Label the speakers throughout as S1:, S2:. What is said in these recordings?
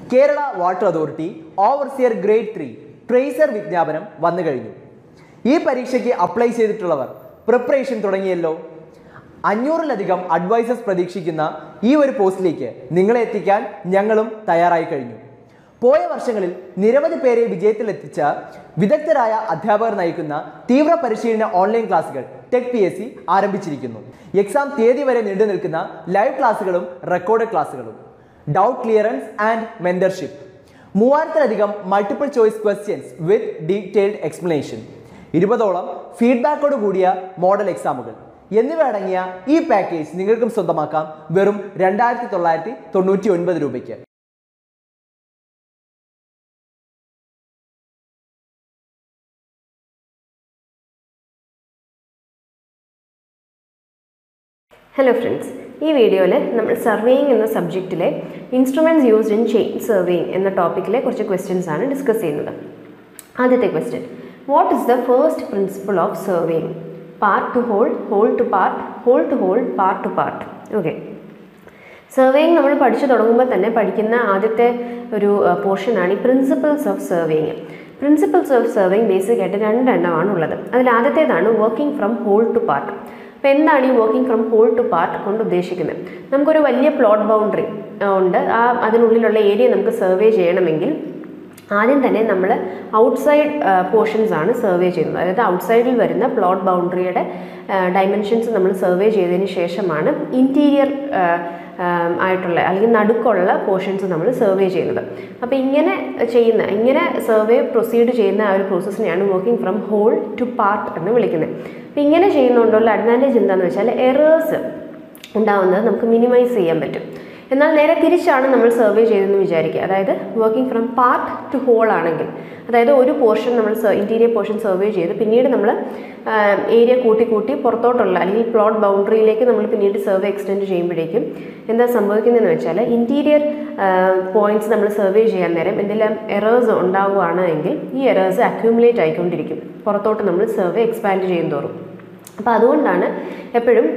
S1: Kerala water authority overseer grade three tracer വിജ്ഞാപനം വന്നു കഴിഞ്ഞു ഈ പരീക്ഷയ്ക്ക് അപ്ലൈ ചെയ്തിട്ടുള്ളവർ പ്രിപ്പറേഷൻ തുടങ്ങിയല്ലോ അഞ്ഞൂറിലധികം അഡ്വൈസേഴ്സ് പ്രതീക്ഷിക്കുന്ന ഈ ഒരു പോസ്റ്റിലേക്ക് നിങ്ങളെ എത്തിക്കാൻ ഞങ്ങളും തയ്യാറായി കഴിഞ്ഞു പോയ വർഷങ്ങളിൽ നിരവധി പേരെ വിജയത്തിലെത്തിച്ച വിദഗ്ധരായ അധ്യാപകർ നയിക്കുന്ന തീവ്ര പരിശീലന ഓൺലൈൻ ക്ലാസുകൾ ടെക് പി എസ് സി ആരംഭിച്ചിരിക്കുന്നു എക്സാം തീയതി വരെ നീണ്ടു നിൽക്കുന്ന ലൈവ് ക്ലാസുകളും റെക്കോർഡ് ക്ലാസുകളും ഡൗട്ട് ക്ലിയറൻസ് ആൻഡ് മെന്റർഷിപ്പ് മൂവായിരത്തിലധികം multiple choice questions with detailed explanation ഇരുപതോളം ഫീഡ്ബാക്കോട് കൂടിയ മോഡൽ എക്സാമുകൾ എന്നിവ അടങ്ങിയ ഈ പാക്കേജ് നിങ്ങൾക്കും സ്വന്തമാക്കാം വെറും രണ്ടായിരത്തി തൊള്ളായിരത്തി തൊണ്ണൂറ്റി ഒൻപത് രൂപയ്ക്ക്
S2: ഹലോ ഫ്രണ്ട്സ് ഈ വീഡിയോയിൽ നമ്മൾ സർവേയിങ് എന്ന സബ്ജക്റ്റിലെ instruments used in chain surveying എന്ന ടോപ്പിക്കിലെ കുറച്ച് ക്വസ്റ്റ്യൻസ് ആണ് ഡിസ്കസ് ചെയ്യുന്നത് ആദ്യത്തെ question what is the first principle of surveying part to whole whole to part whole to whole part to part okay surveying നമ്മൾ പഠിച്ചു തുടങ്ങുമ്പോൾ തന്നെ പഠിക്കുന്ന ആദ്യത്തെ ഒരു പോർഷനാണ് ഈ principles of surveying principles of surveying basic ആയിട്ട് രണ്ടെണ്ണമാണ് ഉള്ളത് അതിൽ ആദ്യത്തേതാണ് working from whole to part അപ്പോൾ എന്താണ് ഈ working from whole to part കൊണ്ട് ഉദ്ദേശിക്കുന്നത് നമുക്കൊരു വലിയ പ്ലോട്ട് ബൗണ്ടറി ഉണ്ട് ആ അതിനുള്ളിലുള്ള ഏരിയ നമുക്ക് സർവേ ചെയ്യണമെങ്കിൽ ആദ്യം തന്നെ നമ്മൾ ഔട്ട്സൈഡ് പോർഷൻസ് ആണ് സർവേ ചെയ്യുന്നത് അതായത് ഔട്ട്സൈഡിൽ വരുന്ന പ്ലോട്ട് ബൗണ്ടറിയുടെ ഡയമെൻഷൻസ് നമ്മൾ സർവേ ചെയ്തതിന് ശേഷമാണ് ഇൻറ്റീരിയർ ആയിട്ടുള്ള അല്ലെങ്കിൽ നടുക്കുള്ള പോർഷൻസ് നമ്മൾ സർവേ ചെയ്യുന്നത് അപ്പോൾ ഇങ്ങനെ ചെയ്യുന്ന ഇങ്ങനെ സർവേ പ്രൊസീഡ് ചെയ്യുന്ന ആ ഒരു പ്രോസസ്സിനെയാണ് working from whole to part എന്ന് വിളിക്കുന്നത് അപ്പോൾ ഇങ്ങനെ ചെയ്യുന്നതുകൊണ്ടുള്ള അഡ്വാൻറ്റേജ് എന്താണെന്ന് വെച്ചാൽ എറേഴ്സ് ഉണ്ടാവുന്നത് നമുക്ക് മിനിമൈസ് ചെയ്യാൻ പറ്റും എന്നാൽ നേരെ തിരിച്ചാണ് നമ്മൾ സർവേ ചെയ്തതെന്ന് വിചാരിക്കുക അതായത് working from part to whole ആണെങ്കിൽ അതായത് ഒരു പോർഷൻ നമ്മൾ ഇൻറ്റീരിയർ പോർഷൻ സർവേ ചെയ്ത് പിന്നീട് നമ്മൾ ഏരിയ കൂട്ടി കൂട്ടി പുറത്തോട്ടുള്ള അല്ലെങ്കിൽ പ്ലോട്ട് ബൗണ്ടറിയിലേക്ക് നമ്മൾ പിന്നീട് സർവേ എക്സ്റ്റെൻഡ് ചെയ്യുമ്പോഴേക്കും എന്താ സംഭവിക്കുന്നതെന്ന് വെച്ചാൽ ഇൻറ്റീരിയർ പോയിന്റ്സ് നമ്മൾ സർവേ ചെയ്യാൻ നേരം എന്തെല്ലാം എറേഴ്സ് ഉണ്ടാവുകയാണ് എങ്കിൽ ഈ എറേഴ്സ് അക്യൂമുലേറ്റ് ആയിക്കൊണ്ടിരിക്കും പുറത്തോട്ട് നമ്മൾ സർവേ എക്സ്പാൻഡ് ചെയ്യും തോറും അപ്പോൾ അതുകൊണ്ടാണ് എപ്പോഴും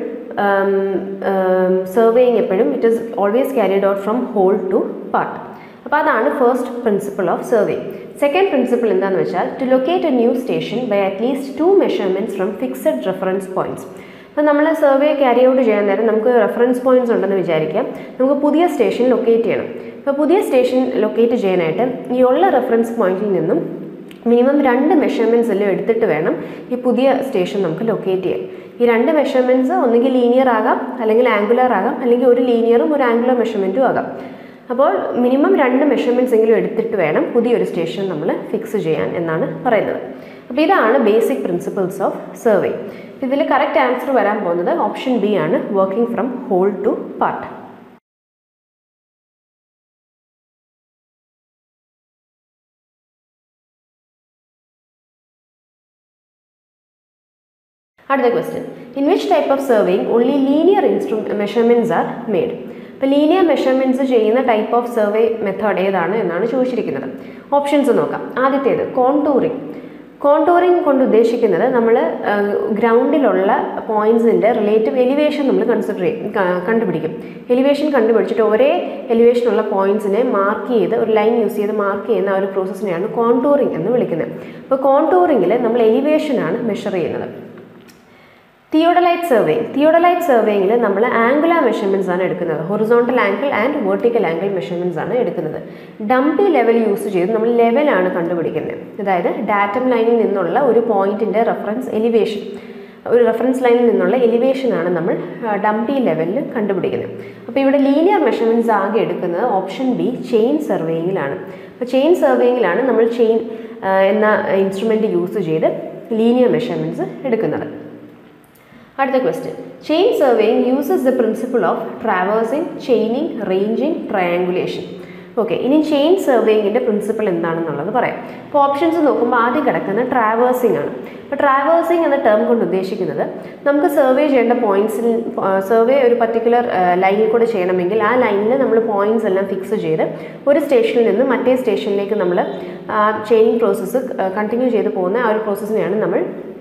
S2: സർവേയിങ് എപ്പോഴും it is always carried out from whole to part അപ്പോൾ അതാണ് first principle of survey second principle എന്താണെന്ന് വെച്ചാൽ to locate a new station by at least two measurements from fixed reference points അപ്പോൾ നമ്മൾ സർവേ ക്യാരി ഔട്ട് ചെയ്യാൻ നേരം നമുക്ക് reference points ഉണ്ടെന്ന് വിചാരിക്കാം നമുക്ക് പുതിയ സ്റ്റേഷൻ ലൊക്കേറ്റ് ചെയ്യണം അപ്പോൾ പുതിയ സ്റ്റേഷൻ ലൊക്കേറ്റ് ചെയ്യാനായിട്ട് ഈ ഉള്ള റെഫറൻസ് പോയിന്റിൽ നിന്നും മിനിമം രണ്ട് മെഷർമെൻറ്റ്സ് എല്ലാം എടുത്തിട്ട് വേണം ഈ പുതിയ സ്റ്റേഷൻ നമുക്ക് ലൊക്കേറ്റ് ചെയ്യാൻ ഈ രണ്ട് മെഷർമെൻറ്റ്സ് ഒന്നുകിൽ ലീനിയർ ആകാം അല്ലെങ്കിൽ ആംഗുലർ ആകാം അല്ലെങ്കിൽ ഒരു ലീനിയറും ഒരു ആംഗുലർ മെഷർമെൻറ്റും ആകാം അപ്പോൾ മിനിമം രണ്ട് മെഷർമെൻറ്റ്സ് എങ്കിലും എടുത്തിട്ട് വേണം പുതിയൊരു സ്റ്റേഷൻ നമ്മൾ ഫിക്സ് ചെയ്യാൻ എന്നാണ് പറയുന്നത് അപ്പോൾ ഇതാണ് ബേസിക് പ്രിൻസിപ്പിൾസ് ഓഫ് സർവേ ഇതിൽ കറക്റ്റ് ആൻസർ വരാൻ പോകുന്നത് ഓപ്ഷൻ ബി ആണ് working from whole to part അടുത്ത question in which type of surveying only linear ഇൻസ്ട്രു മെഷർമെൻറ്റ്സ് ആർ മെയ്ഡ് അപ്പോൾ ലീനിയർ മെഷർമെൻറ്റ്സ് ചെയ്യുന്ന ടൈപ്പ് ഓഫ് സർവേ മെത്തേഡ് ഏതാണ് എന്നാണ് ചോദിച്ചിരിക്കുന്നത് ഓപ്ഷൻസ് നോക്കാം ആദ്യത്തേത് കോണ്ടൂറിങ് കോണ്ടൂറിങ് കൊണ്ട് ഉദ്ദേശിക്കുന്നത് നമ്മൾ ഗ്രൗണ്ടിലുള്ള പോയിൻറ്റ്സിൻ്റെ റിലേറ്റീവ് എലിവേഷൻ നമ്മൾ കൺസിഡർ ചെയ്യും കണ്ടുപിടിക്കും എലിവേഷൻ കണ്ടുപിടിച്ചിട്ട് ഒരേ എലിവേഷനുള്ള പോയിൻറ്റ്സിനെ മാർക്ക് ചെയ്ത് ഒരു ലൈൻ യൂസ് ചെയ്ത് മാർക്ക് ചെയ്യുന്ന ആ ഒരു പ്രോസസ്സിനെയാണ് കോണ്ടൂറിങ് എന്ന് വിളിക്കുന്നത് അപ്പോൾ കോണ്ടൂറിങ്ങിൽ നമ്മൾ എലിവേഷനാണ് മെഷർ ചെയ്യുന്നത് തിയോഡലൈറ്റ് സർവേയിങ് തിയോഡലൈറ്റ് സർവേയിങ്ങിൽ നമ്മൾ ആംഗുലാർ മെഷർമെൻറ്റ്സ് ആണ് എടുക്കുന്നത് horizontal angle and vertical angle measurements ആണ് എടുക്കുന്നത് ഡംപി ലെവൽ യൂസ് ചെയ്ത് നമ്മൾ ലെവലാണ് കണ്ടുപിടിക്കുന്നത് അതായത് ഡാറ്റം ലൈനിൽ നിന്നുള്ള ഒരു പോയിന്റിൻ്റെ റെഫറൻസ് എലിവേഷൻ ഒരു റെഫറൻസ് ലൈനിൽ നിന്നുള്ള എലിവേഷനാണ് നമ്മൾ ഡംപി ലെവലിൽ കണ്ടുപിടിക്കുന്നത് അപ്പോൾ ഇവിടെ ലീനിയർ മെഷർമെൻറ്റ്സ് ആകെ എടുക്കുന്നത് ഓപ്ഷൻ ബി ചെയിൻ സർവേയിങ്ങിലാണ് അപ്പോൾ ചെയിൻ സർവേയിങ്ങിലാണ് നമ്മൾ ചെയിൻ എന്ന ഇൻസ്ട്രുമെൻറ്റ് യൂസ് ചെയ്ത് ലീനിയർ മെഷർമെൻറ്റ്സ് എടുക്കുന്നത് അടുത്ത question chain surveying uses the principle of traversing chaining ranging triangulation okay ഇനി ചെയിൻ സർവേയിങ്ങിൻ്റെ പ്രിൻസിപ്പിൾ എന്താണെന്നുള്ളത് പറയാം അപ്പോൾ ഓപ്ഷൻസ് നോക്കുമ്പോൾ ആദ്യം കിടക്കുന്ന ട്രാവേഴ്സിംഗ് ആണ് അപ്പോൾ ട്രാവേഴ്സിംഗ് എന്ന ടേം കൊണ്ട് ഉദ്ദേശിക്കുന്നത് നമുക്ക് സർവേ ചെയ്യേണ്ട പോയിന്റ്സിൽ സർവേ ഒരു പർട്ടിക്കുലർ ലൈനിൽ കൂടെ ചെയ്യണമെങ്കിൽ ആ ലൈനിൽ നമ്മൾ പോയിന്റ്സ് എല്ലാം ഫിക്സ് ചെയ്ത് ഒരു സ്റ്റേഷനിൽ നിന്ന് മറ്റേ സ്റ്റേഷനിലേക്ക് നമ്മൾ ചെയിനിങ് പ്രോസസ്സ് കണ്ടിന്യൂ ചെയ്ത് പോകുന്ന ആ ഒരു പ്രോസസ്സിനെയാണ് നമ്മൾ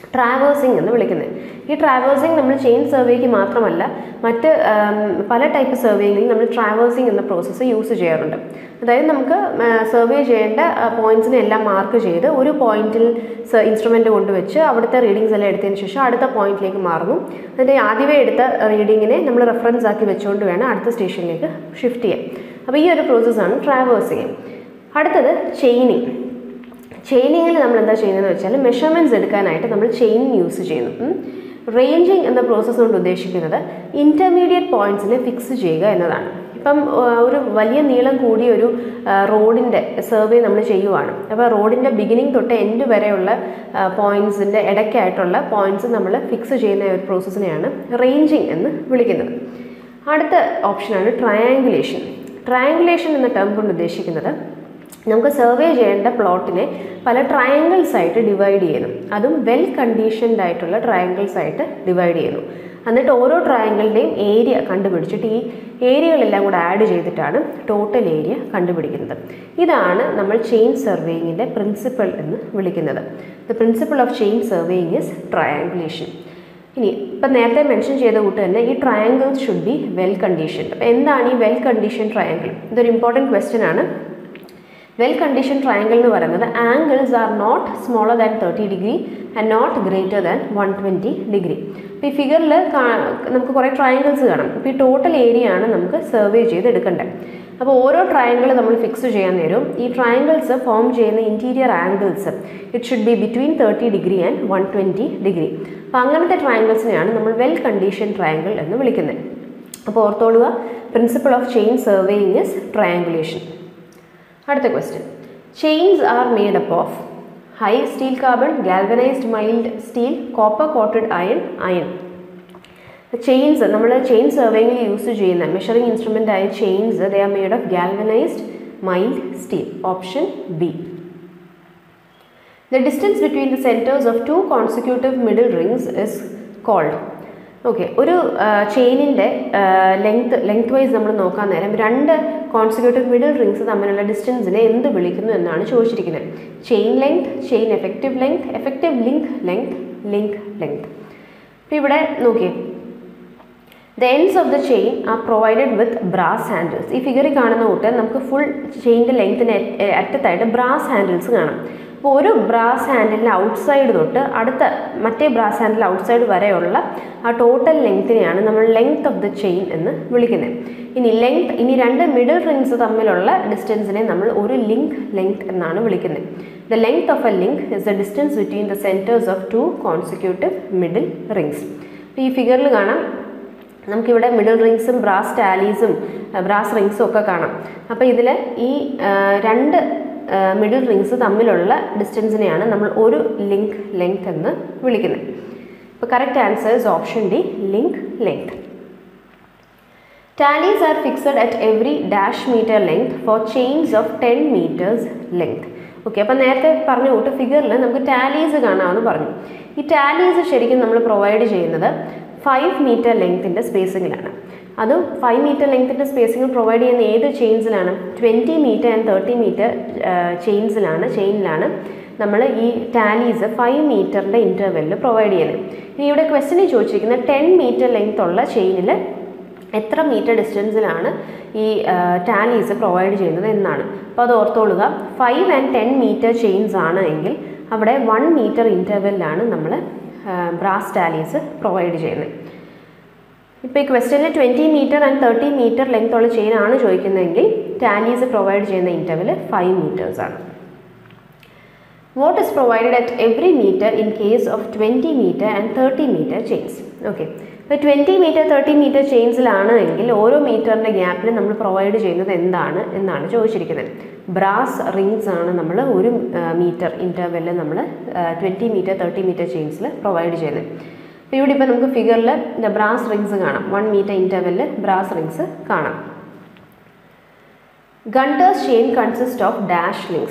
S2: ട്രാവേഴ്സിംഗ് എന്ന് വിളിക്കുന്നത് ഈ ട്രാവേഴ്സിംഗ് നമ്മൾ ചെയിൻ സർവേക്ക് മാത്രമല്ല മറ്റ് ആം, പല ടൈപ്പ് സർവേയിൽ നമ്മൾ ട്രാവേഴ്സിംഗ് എന്ന പ്രോസസ്സ് യൂസ് ചെയ്യാറുണ്ട് അതായത് നമുക്ക് സർവേ ചെയ്യേണ്ട പോയിന്റ്സിനെ എല്ലാം മാർക്ക് ചെയ്ത് ഒരു പോയിന്റിൽ ഇൻസ്ട്രുമെൻ്റ് കൊണ്ടുവച്ച് അവിടുത്തെ റീഡിങ്സ് എല്ലാം എടുത്തതിന് ശേഷം അടുത്ത പോയിന്റിലേക്ക് മാറുന്നു അതിൻ്റെ ആദ്യമേ എടുത്ത റീഡിങ്ങിനെ നമ്മൾ റെഫറൻസ് ആക്കി വെച്ചുകൊണ്ട് വേണം അടുത്ത സ്റ്റേഷനിലേക്ക് ഷിഫ്റ്റ് ചെയ്യാൻ അപ്പോൾ ഈ ഒരു പ്രോസസ്സാണ് ട്രാവേഴ്സിംഗ് അടുത്തത് ചെയിനിങ് ചെയിനിങ്ങിൽ നമ്മൾ എന്താ ചെയ്യുന്നതെന്ന് വെച്ചാൽ മെഷർമെൻറ്റ്സ് എടുക്കാനായിട്ട് നമ്മൾ ചെയിൻ യൂസ് ചെയ്യുന്നു റേഞ്ചിങ് എന്ന പ്രോസസ്സ് കൊണ്ട് ഉദ്ദേശിക്കുന്നത് ഇൻ്റർമീഡിയറ്റ് പോയിന്റ്സിനെ ഫിക്സ് ചെയ്യുക എന്നതാണ് ഇപ്പം ആ, ഒരു വലിയ നീളം കൂടിയ ഒരു റോഡിൻ്റെ സർവേ നമ്മൾ ചെയ്യുവാണ് അപ്പോൾ റോഡിൻ്റെ ബിഗിനിങ് തൊട്ട് എൻഡ് വരെയുള്ള പോയിന്റ്സിൻ്റെ ഇടയ്ക്കായിട്ടുള്ള പോയിന്റ്സ് നമ്മൾ ഫിക്സ് ചെയ്യുന്ന ഒരു പ്രോസസ്സിനെയാണ് റേഞ്ചിങ് എന്ന് വിളിക്കുന്നത് അടുത്ത ഓപ്ഷനാണ് ട്രയാങ്കുലേഷൻ ട്രയാങ്കുലേഷൻ എന്ന ടേം കൊണ്ട് ഉദ്ദേശിക്കുന്നത് നമുക്ക് സർവേ ചെയ്യേണ്ട പ്ലോട്ടിനെ പല ട്രയാങ്കിൾസ് ആയിട്ട് ഡിവൈഡ് ചെയ്യുന്നു അതും വെൽ കണ്ടീഷൻഡ് ആയിട്ടുള്ള ട്രയാങ്കിൾസ് ആയിട്ട് ഡിവൈഡ് ചെയ്യുന്നു എന്നിട്ട് ഓരോ ട്രയാങ്കിളിൻ്റെയും ഏരിയ കണ്ടുപിടിച്ചിട്ട് ഈ ഏരിയകളെല്ലാം കൂടെ ആഡ് ചെയ്തിട്ടാണ് ടോട്ടൽ ഏരിയ കണ്ടുപിടിക്കുന്നത് ഇതാണ് നമ്മൾ ചെയിൻ സർവേയിങ്ങിൻ്റെ പ്രിൻസിപ്പൾ എന്ന് വിളിക്കുന്നത് the principle of chain surveying is triangulation ഇനി ഇപ്പം നേരത്തെ മെൻഷൻ ചെയ്ത കൂട്ട് തന്നെ ഈ triangles should be well conditioned അപ്പോൾ എന്താണ് ഈ വെൽ കണ്ടീഷൻ ട്രയാങ്കിൾ ഇതൊരു ഇമ്പോർട്ടൻറ്റ് ക്വസ്റ്റ്യൻ ആണ് വെൽ കണ്ടീഷൻ ട്രയാങ്കിൾ എന്ന് പറയുന്നത് angles are not smaller than thirty degree and not greater than one twenty degree അപ്പോൾ ഈ ഫിഗറിൽ നമുക്ക് കുറേ ട്രയാങ്കിൾസ് കാണാം അപ്പോൾ ഈ ടോട്ടൽ ഏരിയ ആണ് നമുക്ക് സർവേ ചെയ്ത് എടുക്കേണ്ടത് അപ്പോൾ ഓരോ ട്രയാങ്കിൾ നമ്മൾ ഫിക്സ് ചെയ്യാൻ നേരം ഈ ട്രയാങ്കിൾസ് ഫോം ചെയ്യുന്ന interior angles it should be between thirty degree and one twenty degree അപ്പോൾ അങ്ങനത്തെ ട്രയാങ്കിൾസിനെയാണ് നമ്മൾ വെൽ കണ്ടീഷൻ ട്രയാങ്കിൾ എന്ന് വിളിക്കുന്നത് അപ്പോൾ ഓർത്തോളുക principle of chain surveying is triangulation അടുത്ത question chains are made up of high steel carbon galvanised mild steel copper coated iron iron chains നമ്മൾ chain സർവേയിൽ യൂസ് ചെയ്യുന്ന മെഷറിംഗ് ഇൻസ്ട്രുമെൻ്റ് ആയ chains they are made of galvanised mild steel option B The distance between the centers of two consecutive middle rings is called okay ഒരു ചെയിനിൻ്റെ length length vice നമ്മൾ നോക്കാൻ നേരം രണ്ട് കോൺസിക്യൂട്ടീവ് മിഡിൽ റിങ്സ് തമ്മിലുള്ള ഡിസ്റ്റൻസിനെ എന്ത് വിളിക്കുന്നു എന്നാണ് ചോദിച്ചിരിക്കുന്നത് chain length chain effective length effective link length link length അപ്പോൾ ഇവിടെ നോക്കിയേ the ends of the chain are provided with brass handles ഈ ഫിഗറിൽ കാണുന്ന കൂട്ട് നമുക്ക് ഫുൾ ചെയിൻ്റെ ലെങ്ത്തിന് അറ്റത്തായിട്ട് ബ്രാസ് ഹാൻഡിൽസ് കാണാം അപ്പോൾ ഒരു ബ്രാസ് ഹാൻഡിലിൻ്റെ ഔട്ട്സൈഡ് തൊട്ട് അടുത്ത മറ്റേ ബ്രാസ് ഹാൻഡിൽ ഔട്ട്സൈഡ് വരെയുള്ള ആ ടോട്ടൽ ലെങ്ത്തിനെയാണ് നമ്മൾ ലെങ്ത് ഓഫ് ദ ചെയിൻ എന്ന് വിളിക്കുന്നത് ഇനി ലെങ്ത് ഇനി രണ്ട് മിഡിൽ റിങ്സ് തമ്മിലുള്ള ഡിസ്റ്റൻസിനെ നമ്മൾ ഒരു ലിങ്ക് ലെങ്ത് എന്നാണ് വിളിക്കുന്നത് the length of a link is the distance between the centres of two consecutive middle rings അപ്പോൾ ഈ ഫിഗറിൽ കാണാം നമുക്കിവിടെ മിഡിൽ റിങ്സും ബ്രാസ് ടാലീസും ബ്രാസ് റിങ്സും ഒക്കെ കാണാം അപ്പോൾ ഇതിൽ ഈ ആ, രണ്ട് മിഡിൽ റിങ്സ് തമ്മിലുള്ള ഡിസ്റ്റൻസിനെയാണ് നമ്മൾ ഒരു ലിങ്ക് ലെങ്ത് എന്ന് വിളിക്കുന്നത് അപ്പോൾ correct answer is option D link length tallies are fixed at every dash metre length for chains of ten metres length okay അപ്പോൾ നേരത്തെ പറഞ്ഞ കൂട്ട് ഫിഗറിൽ നമുക്ക് ടാലീസ് കാണാമെന്ന് പറഞ്ഞു ഈ ടാലീസ് ശരിക്കും നമ്മൾ പ്രൊവൈഡ് ചെയ്യുന്നത് ഫൈവ് മീറ്റർ ലെങ്ത്തിൻ്റെ സ്പേസിങ്ങിലാണ് അതും ഫൈവ് മീറ്റർ ലെങ്ത്തിൻ്റെ സ്പേസിംഗ് പ്രൊവൈഡ് ചെയ്യുന്ന ഏത് ചെയിൻസിലാണ് twenty metre and thirty metre ചെയിൻസിലാണ് ചെയിനിലാണ് നമ്മൾ ഈ ടാലീസ് ഫൈവ് മീറ്ററിൻ്റെ ഇൻ്റർവെല്ലിൽ പ്രൊവൈഡ് ചെയ്യുന്നത് ഇനി ഇവിടെ ക്വസ്റ്റിന് ചോദിച്ചിരിക്കുന്നത് ടെൻ മീറ്റർ ലെങ്ത് ഉള്ള ചെയിനിൽ എത്ര മീറ്റർ ഡിസ്റ്റൻസിലാണ് ഈ ടാലീസ് പ്രൊവൈഡ് ചെയ്യുന്നത് എന്നാണ് അപ്പോൾ അത് ഓർത്തോളുക five and ten metre chains ആണ് എങ്കിൽ അവിടെ വൺ മീറ്റർ ഇൻ്റർവെല്ലാണ് നമ്മൾ ബ്രാസ് ടാലീസ് പ്രൊവൈഡ് ചെയ്യുന്നത് ഇപ്പോൾ ഈ ക്വസ്റ്റ്യനിൽ twenty metre and thirty metre length ഉള്ള ചെയിൻ ആണ് ചോദിക്കുന്നതെങ്കിൽ ടാലീസ് പ്രൊവൈഡ് ചെയ്യുന്ന ഇൻ്റർവെൽ ഫൈവ് മീറ്റേഴ്സ് ആണ് what is provided at every metre in case of twenty metre and thirty metre chains okay ഇപ്പോൾ ട്വൻറ്റി മീറ്റർ തേർട്ടി മീറ്റർ ചെയിൻസിലാണ് എങ്കിൽ ഓരോ മീറ്ററിൻ്റെ ഗ്യാപ്പിൽ നമ്മൾ പ്രൊവൈഡ് ചെയ്യുന്നത് എന്താണ് എന്നാണ് ചോദിച്ചിരിക്കുന്നത് ബ്രാസ് റിങ്സ് ആണ് നമ്മൾ ഒരു മീറ്റർ ഇൻ്റർവെല്ലിൽ നമ്മൾ ട്വൻറ്റി മീറ്റർ തേർട്ടി മീറ്റർ ചെയിൻസിൽ പ്രൊവൈഡ് ചെയ്യുന്നത് അപ്പോൾ ഇവിടെ ഇപ്പോൾ നമുക്ക് ഫിഗറിൽ ബ്രാസ് റിങ്സ് കാണാം വൺ മീറ്റർ ഇൻ്റർവെല്ലിൽ ബ്രാസ് റിങ്സ് കാണാം Gunter's chain consist of dash links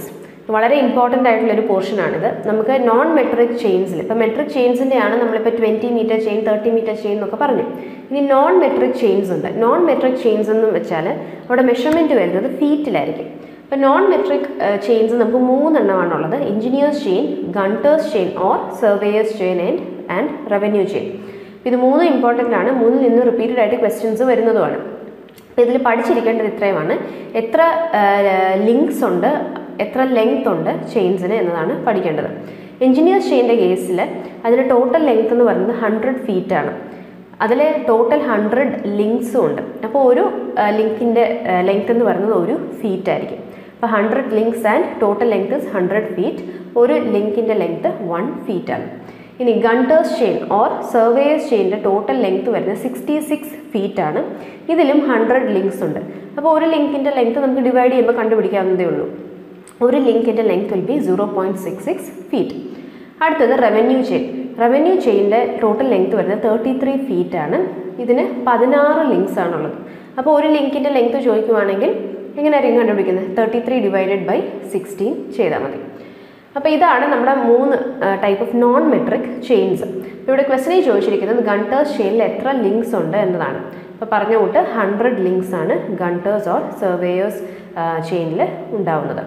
S2: വളരെ ഇമ്പോർട്ടൻ്റ് ആയിട്ടുള്ള ഒരു പോർഷനാണിത് നമുക്ക് നോൺ മെട്രിക് ചെയിൻസിൽ ഇപ്പോൾ മെട്രിക് ചെയിൻസിൻ്റെ ആണ് നമ്മളിപ്പോൾ twenty metre chain thirty metre chain എന്നൊക്കെ പറഞ്ഞു ഇനി നോൺ മെട്രിക് ചെയിൻസ് ഉണ്ട് നോൺ മെട്രിക് ചെയിൻസ് എന്ന് വെച്ചാൽ അവിടെ മെഷർമെൻറ്റ് വരുന്നത് ഫീറ്റിലായിരിക്കും ഇപ്പോൾ നോൺ മെട്രിക് ചെയിൻസ് നമുക്ക് മൂന്നെണ്ണമാണുള്ളത് engineer's chain Gunter's chain or surveyor's chain and and revenue chain ഇത് മൂന്നും ഇമ്പോർട്ടൻ്റ് ആണ് മൂന്നിൽ നിന്ന് റിപ്പീറ്റഡ് ആയിട്ട് ക്വസ്റ്റ്യൻസ് വരുന്നതുമാണ് അപ്പോൾ ഇതിൽ പഠിച്ചിരിക്കേണ്ടത് ഇത്രയുമാണ് എത്ര ലിങ്ക്സ് ഉണ്ട് എത്ര ലെങ്ത് ഉണ്ട് ചെയിൻസിന് എന്നതാണ് പഠിക്കേണ്ടത് എഞ്ചിനീയേഴ്സ് ചെയിൻ്റെ കേസിൽ അതിൻ്റെ ടോട്ടൽ ലെങ്ത് എന്ന് പറയുന്നത് ഹൺഡ്രഡ് ഫീറ്റ് ആണ് അതിൽ ടോട്ടൽ ഹൺഡ്രഡ് ലിങ്ക്സും ഉണ്ട് അപ്പോൾ ഒരു ലിങ്കിൻ്റെ ലെങ്ത് എന്ന് പറയുന്നത് ഒരു ഫീറ്റ് ആയിരിക്കും അപ്പോൾ hundred links and total length is hundred feet ഒരു ലിങ്കിൻ്റെ ലെങ്ത് വൺ ഫീറ്റ് ആണ് ഇനി ഗണ്ടേഴ്സ് ചെയിൻ ഓർ സർവേയേഴ്സ് ചെയിൻ്റെ ടോട്ടൽ ലെങ്ത് വരുന്നത് സിക്സ്റ്റി സിക്സ് ഫീറ്റ് ആണ് ഇതിലും ഹൺഡ്രഡ് ലിങ്ക്സ് ഉണ്ട് അപ്പോൾ ഒരു ലിങ്കിൻ്റെ ലെങ്ത് നമുക്ക് ഡിവൈഡ് ചെയ്യുമ്പോൾ കണ്ടുപിടിക്കാവുന്നതേ ഉള്ളൂ ഒരു ലിങ്കിൻ്റെ length will be zero point six six feet അടുത്തത് റവന്യൂ ചെയിൻ റവന്യൂ ചെയിൻ്റെ ടോട്ടൽ ലെങ്ത് വരുന്നത് തേർട്ടി ത്രീ ഫീറ്റ് ആണ് ഇതിന് പതിനാറ് ലിങ്ക്സ് ആണുള്ളത് അപ്പോൾ ഒരു ലിങ്കിൻ്റെ ലെങ്ത് ചോദിക്കുവാണെങ്കിൽ എങ്ങനെയായിരിക്കും കണ്ടുപിടിക്കുന്നത് thirty three divided by sixteen ചെയ്താൽ മതി അപ്പോൾ ഇതാണ് നമ്മുടെ മൂന്ന് type of non metric chains ഇവിടെ ക്വസ്റ്റനിൽ ചോദിച്ചിരിക്കുന്നത് ഗണ്ടേഴ്സ് ചെയിനിൽ എത്ര ലിങ്ക്സ് ഉണ്ട് എന്നതാണ് അപ്പോൾ പറഞ്ഞ കൂട്ട് ഹൺഡ്രഡ് ലിങ്ക്സ് ആണ് ഗണ്ടേഴ്സ് ഓർ സർവേയേഴ്സ് ചെയിനിൽ ഉണ്ടാവുന്നത്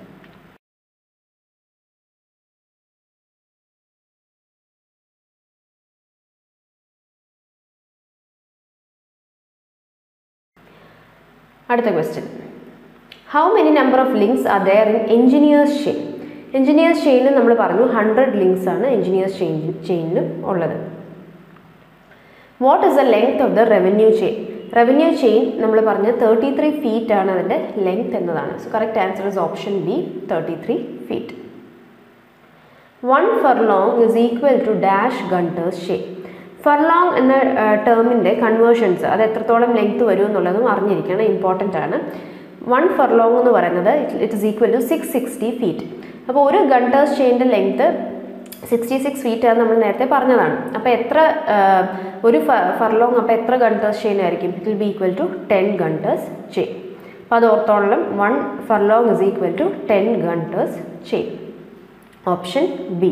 S2: അടുത്ത question how many number of links are there in engineer's chain engineer's ചെയിനിൽ നമ്മൾ പറഞ്ഞു ഹൺഡ്രഡ് ലിങ്ക്സ് ആണ് എഞ്ചിനീയേഴ്സ് ചെയിൻ ചെയിനിലും ഉള്ളത് what is the length of the revenue chain revenue chain നമ്മൾ പറഞ്ഞ തേർട്ടി ത്രീ ഫീറ്റ് ആണ് അതിൻ്റെ ലെങ്ത് എന്നതാണ് so correct answer is option B thirty three feet one furlong is equal to dash Gunter's chain furlong എന്ന ടേമിൻ്റെ conversions അത് എത്രത്തോളം length വരും എന്നുള്ളതും അറിഞ്ഞിരിക്കണം ഇമ്പോർട്ടൻ്റ് ആണ് വൺ ഫർലോങ് എന്ന് പറയുന്നത് it is equal to six sixty feet അപ്പോൾ ഒരു ഗണ്ടേഴ്സ് ചെയിൻ്റെ ലെങ്ത് സിക്സ്റ്റി സിക്സ് ഫീറ്റ് ആണ് നമ്മൾ നേരത്തെ പറഞ്ഞതാണ് അപ്പോൾ എത്ര ഒരു ഫർലോങ് അപ്പോൾ എത്ര ഗണ്ടേഴ്സ് ചെയിൻ ആയിരിക്കും it will be equal to ten Gunter's chain അപ്പോൾ അത് ഓർത്തോളം one furlong is equal to ten Gunter's chain option B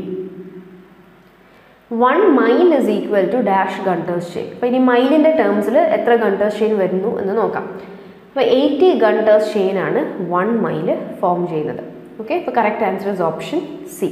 S2: one mile is equal to dash Gunter's chain അപ്പോൾ ഇനി മൈലിൻ്റെ ടേംസിൽ എത്ര ഗണ്ടേഴ്സ് ചെയിൻ വരുന്നു എന്ന് നോക്കാം അപ്പോൾ എയ്റ്റി ഗണ്ടേഴ്സ് ചെയിൻ ആണ് വൺ മൈൽ ഫോം ചെയ്യുന്നത് ഓക്കെ ഇപ്പോൾ correct answer is option C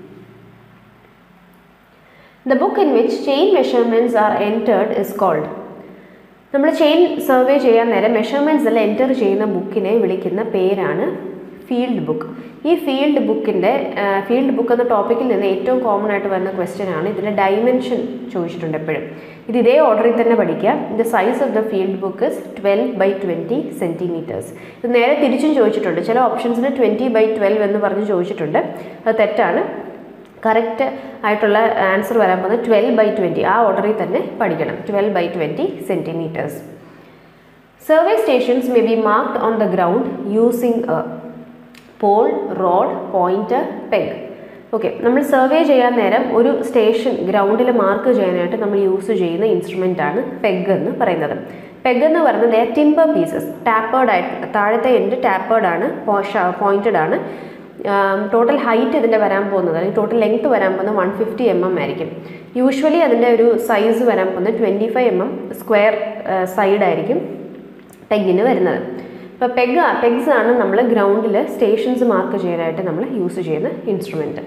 S2: the book in which chain measurements are entered is called നമ്മൾ ചെയിൻ സർവേ ചെയ്യാൻ നേരം മെഷർമെൻറ്റ്സ് എല്ലാം എൻറ്റർ ചെയ്യുന്ന ബുക്കിനെ വിളിക്കുന്ന പേരാണ് ഫീൽഡ് ബുക്ക് ഈ ഫീൽഡ് ബുക്കിൻ്റെ ഫീൽഡ് ബുക്ക് എന്ന ടോപ്പിക്കിൽ നിന്ന് ഏറ്റവും കോമൺ ആയിട്ട് വരുന്ന ക്വസ്റ്റ്യൻ ആണ് ഇതിൻ്റെ ഡൈമെൻഷൻ ചോദിച്ചിട്ടുണ്ട് എപ്പോഴും ഇത് ഇതേ ഓർഡറിൽ തന്നെ പഠിക്കുക the size of the field book is twelve by twenty centimetres ഇത് നേരെ തിരിച്ചും ചോദിച്ചിട്ടുണ്ട് ചില ഓപ്ഷൻസിന് ട്വൻറ്റി ബൈ ട്വൽവ് എന്ന് പറഞ്ഞ് ചോദിച്ചിട്ടുണ്ട് അത് തെറ്റാണ് കറക്റ്റ് ആയിട്ടുള്ള ആൻസർ വരാൻ പോകുന്നത് ട്വൽവ് ബൈ ട്വൻറ്റി ആ ഓർഡറിൽ തന്നെ പഠിക്കണം twelve by twenty centimetres survey stations may be marked on the ground using a pole rod pointer peg okay നമ്മൾ സർവേ ചെയ്യാൻ നേരം ഒരു സ്റ്റേഷൻ ഗ്രൗണ്ടിൽ മാർക്ക് ചെയ്യാനായിട്ട് നമ്മൾ യൂസ് ചെയ്യുന്ന ഇൻസ്ട്രുമെൻ്റ് ആണ് പെഗ് എന്ന് പറയുന്നത് പെഗ് എന്ന് പറയുന്നത് ടിമ്പർ പീസസ് ടാപ്പേർഡ് ആയിട്ട് താഴത്തെ എൻഡ് ടാപ്പേർഡ് ആണ് പോയിന്റഡ് ആണ് ടോട്ടൽ ഹൈറ്റ് ഇതിൻ്റെ വരാൻ പോകുന്നത് അല്ലെങ്കിൽ ടോട്ടൽ ലെങ്ത് വരാൻ പോകുന്നത് വൺ ഫിഫ്റ്റി എം എം ആയിരിക്കും യൂഷ്വലി അതിൻ്റെ ഒരു സൈസ് വരാൻ പോകുന്നത് twenty five M M square സൈഡായിരിക്കും പെഗിന് വരുന്നത് ഇപ്പോൾ പെഗ് പെഗ്സ് ആണ് നമ്മൾ ഗ്രൗണ്ടിൽ സ്റ്റേഷൻസ് മാർക്ക് ചെയ്യാനായിട്ട് നമ്മൾ യൂസ് ചെയ്യുന്ന instrument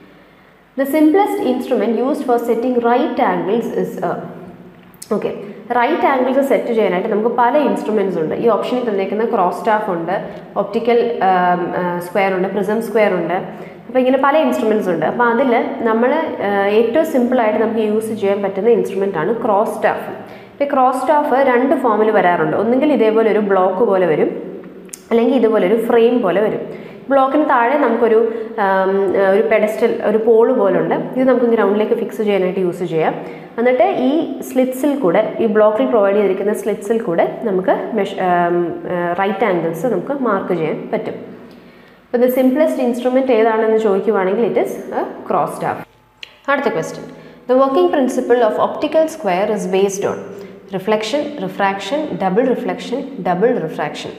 S2: the simplest instrument used for setting right angles is okay right angles set ചെയ്യാനായിട്ട് നമുക്ക് പല ഇൻസ്ട്രുമെൻറ്റ്സ് ഉണ്ട് ഈ ഓപ്ഷനിൽ തന്നേക്കുന്ന ക്രോസ് സ്റ്റാഫ് ഉണ്ട് ഒപ്റ്റിക്കൽ സ്ക്വയർ ഉണ്ട് പ്രിസം സ്ക്വയർ ഉണ്ട് അപ്പോൾ ഇങ്ങനെ പല ഇൻസ്ട്രുമെൻറ്റ്സ് ഉണ്ട് അപ്പോൾ അതിൽ നമ്മൾ ഏറ്റവും സിമ്പിളായിട്ട് നമുക്ക് യൂസ് ചെയ്യാൻ പറ്റുന്ന ഇൻസ്ട്രുമെൻ്റ് ആണ് ക്രോസ് സ്റ്റാഫ് ഇപ്പോൾ ക്രോസ് സ്റ്റാഫ് രണ്ട് ഫോമിൽ വരാറുണ്ട് ഒന്നുകിൽ ഇതേപോലെ ഒരു ബ്ലോക്ക് പോലെ വരും അല്ലെങ്കിൽ ഇതുപോലെ ഒരു ഫ്രെയിം പോലെ വരും ബ്ലോക്കിന് താഴെ നമുക്കൊരു ഒരു പെഡസ്റ്റൽ ഒരു പോള് പോലുണ്ട് ഇത് നമുക്ക് ഗ്രൗണ്ടിലേക്ക് ഫിക്സ് ചെയ്യാനായിട്ട് യൂസ് ചെയ്യാം എന്നിട്ട് ഈ സ്ലിറ്റ്സിൽ കൂടെ ഈ ബ്ലോക്കിൽ പ്രൊവൈഡ് ചെയ്തിരിക്കുന്ന സ്ലിറ്റ്സിൽ കൂടെ നമുക്ക് മെഷ് റൈറ്റ് ആംഗിൾസ് നമുക്ക് മാർക്ക് ചെയ്യാൻ പറ്റും അപ്പോൾ ദ സിംപ്ലസ്റ്റ് ഇൻസ്ട്രുമെൻറ്റ് ഏതാണെന്ന് ചോദിക്കുവാണെങ്കിൽ it is a cross staff അടുത്ത question the working principle of optical square is based on reflection refraction double reflection double refraction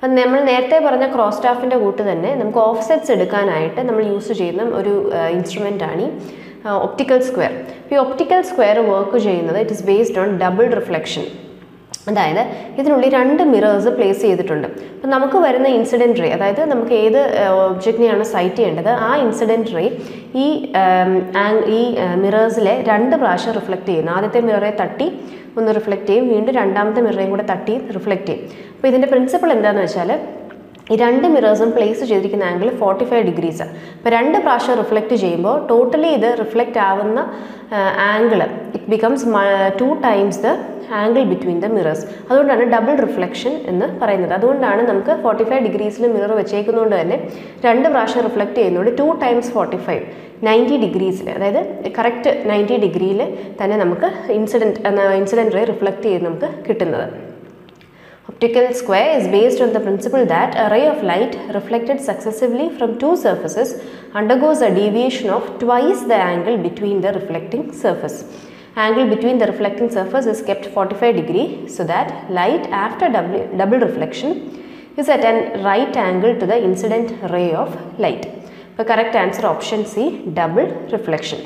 S2: അപ്പം നമ്മൾ നേരത്തെ പറഞ്ഞ ക്രോസ് സ്റ്റാഫിൻ്റെ കൂട്ട് തന്നെ നമുക്ക് ഓഫ്സെറ്റ്സ് എടുക്കാനായിട്ട് നമ്മൾ യൂസ് ചെയ്യുന്ന ഒരു ഇൻസ്ട്രുമെൻ്റ് ആണ് ഈ ഒപ്റ്റിക്കൽ സ്ക്വയർ ഈ ഒപ്റ്റിക്കൽ സ്ക്വയർ വർക്ക് ചെയ്യുന്നത് it is based on double reflection അതായത് ഇതിനുള്ളിൽ രണ്ട് മിറേഴ്സ് പ്ലേസ് ചെയ്തിട്ടുണ്ട് അപ്പം നമുക്ക് വരുന്ന ഇൻസിഡൻറ്റ് റേ അതായത് നമുക്ക് ഏത് ഒബ്ജക്റ്റിനെയാണ് സൈറ്റ് ചെയ്യേണ്ടത് ആ ഇൻസിഡൻറ്റ് റേ ഈ ഈ മിറേഴ്സിലെ രണ്ട് പ്രാവശ്യം റിഫ്ലക്റ്റ് ചെയ്യുന്നു ആദ്യത്തെ മിററെ തട്ടി ഒന്ന് റിഫ്ലക്റ്റ് ചെയ്യും വീണ്ടും രണ്ടാമത്തെ മിററേയും കൂടെ തട്ടി റിഫ്ലക്റ്റ് ചെയ്യും അപ്പോൾ ഇതിൻ്റെ പ്രിൻസിപ്പിൾ എന്താണെന്ന് വെച്ചാൽ ഈ രണ്ട് മിറേഴ്സും പ്ലേസ് ചെയ്തിരിക്കുന്ന ആംഗിൾ ഫോർട്ടി ഫൈവ് ഡിഗ്രീസ് അപ്പോൾ രണ്ട് പ്രാവശ്യം റിഫ്ലക്റ്റ് ചെയ്യുമ്പോൾ ടോട്ടലി ഇത് റിഫ്ലക്റ്റ് ആവുന്ന angle it becomes two times the angle between the mirrors അതുകൊണ്ടാണ് ഡബിൾ റിഫ്ലക്ഷൻ എന്ന് പറയുന്നത് അതുകൊണ്ടാണ് നമുക്ക് ഫോർട്ടി ഫൈവ് ഡിഗ്രീസിൽ മിറർ വെച്ചേക്കുന്നതുകൊണ്ട് തന്നെ രണ്ട് പ്രാവശ്യം റിഫ്ലക്റ്റ് ചെയ്യുന്നതുകൊണ്ട് two times forty five ninety ഡിഗ്രീസിൽ അതായത് കറക്റ്റ് നയൻറ്റി ഡിഗ്രിയിൽ തന്നെ നമുക്ക് ഇൻസിഡൻറ്റ് ഇൻസിഡൻറ്റ് റേ റിഫ്ലക്റ്റ് ചെയ്ത് നമുക്ക് കിട്ടുന്നത് Optical square is based on the principle that a ray of light reflected successively from two surfaces undergoes a deviation of twice the angle between the reflecting surface. Angle between the reflecting surface is kept 45 degree so that light after double, double reflection is at an right angle to the incident ray of light. The correct answer option C double reflection.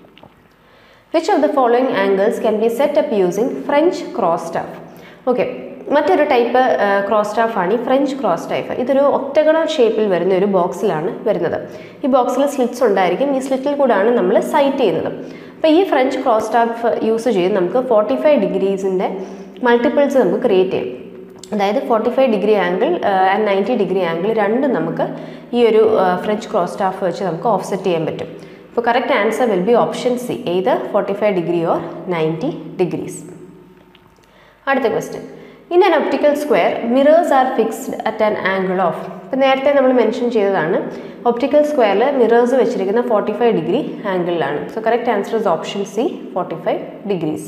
S2: Which of the following angles can be set up using French cross staff? Okay, മറ്റൊരു type cross staff ആണ് ഈ French cross type ഇതൊരു octagonal ഷേപ്പിൽ വരുന്ന ഒരു ബോക്സിലാണ് വരുന്നത് ഈ ബോക്സിൽ സ്ലിറ്റ്സ് ഉണ്ടായിരിക്കും ഈ സ്ലിറ്റിൽ കൂടാണ് നമ്മൾ സൈറ്റ് ചെയ്യുന്നത് അപ്പോൾ ഈ ഫ്രഞ്ച് ക്രോസ് സ്റ്റാഫ് യൂസ് ചെയ്ത് നമുക്ക് ഫോർട്ടി ഫൈവ് ഡിഗ്രീസിൻ്റെ മൾട്ടിപ്പിൾസ് നമുക്ക് ക്രിയേറ്റ് ചെയ്യാം അതായത് forty five degree angle and ninety degree angle രണ്ടും നമുക്ക് ഈ ഒരു ഫ്രഞ്ച് ക്രോസ് സ്റ്റാഫ് വെച്ച് നമുക്ക് ഓഫ്സെറ്റ് ചെയ്യാൻ പറ്റും അപ്പോൾ correct answer will be option C ഏത് forty five degree or ninety degrees അടുത്ത question in an optical square mirrors are fixed at an angle of ഇപ്പം നേരത്തെ നമ്മൾ മെൻഷൻ ചെയ്തതാണ് ഒപ്റ്റിക്കൽ സ്ക്വയറിൽ മിറേഴ്സ് വെച്ചിരിക്കുന്ന ഫോർട്ടി ഫൈവ് ഡിഗ്രി ആംഗിളിലാണ് so correct answer is option C forty five degrees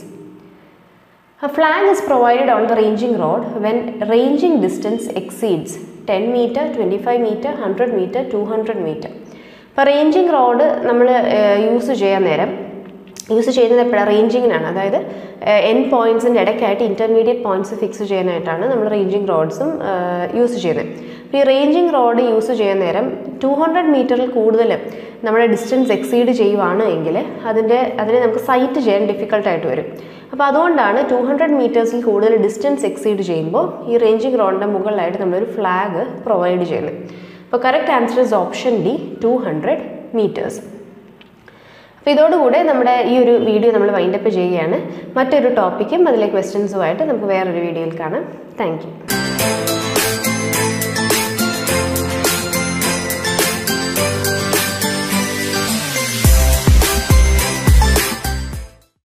S2: A flag is provided on the ranging rod when ranging distance exceeds 10 meter, 25 meter, 100 meter, 200 meter. ഇപ്പോൾ ranging rod നമ്മൾ use ചെയ്യാൻ നേരം use ചെയ്യുന്നത് എപ്പോഴാണ് റേഞ്ചിങ്ങിനാണ് അതായത് എൻ പോയിൻറ്റ്സിൻ്റെ ഇടയ്ക്കായിട്ട് ഇൻ്റർമീഡിയറ്റ് പോയിൻറ്റ്സ് ഫിക്സ് ചെയ്യാനായിട്ടാണ് നമ്മൾ റേഞ്ചിങ് റോഡ്സും യൂസ് ചെയ്യുന്നത് അപ്പോൾ ഈ റേഞ്ചിങ് റോഡ് യൂസ് ചെയ്യാൻ നേരം ടു ഹൺഡ്രഡ് മീറ്ററിൽ കൂടുതൽ നമ്മുടെ ഡിസ്റ്റൻസ് എക്സീഡ് ചെയ്യുവാണ് എങ്കിൽ അതിൻ്റെ അതിനെ നമുക്ക് സൈറ്റ് ചെയ്യാൻ ഡിഫിക്കൽട്ടായിട്ട് വരും അപ്പോൾ അതുകൊണ്ടാണ് ടു ഹൺഡ്രഡ് മീറ്റേഴ്സിൽ കൂടുതൽ ഡിസ്റ്റൻസ് എക്സീഡ് ചെയ്യുമ്പോൾ ഈ റേഞ്ചിങ് റോഡിൻ്റെ മുകളിലായിട്ട് നമ്മളൊരു ഫ്ലാഗ് പ്രൊവൈഡ് ചെയ്യുന്നത് അപ്പോൾ correct answer is option D two hundred metres അപ്പോൾ ഇതോടുകൂടെ നമ്മുടെ ഈ ഒരു വീഡിയോ നമ്മൾ വൈൻഡപ്പ് ചെയ്യുകയാണ് മറ്റൊരു ടോപ്പിക്കും അതിലെ ക്വസ്റ്റ്യൻസുമായിട്ട് നമുക്ക് വേറൊരു വീഡിയോയിൽ കാണാം താങ്ക്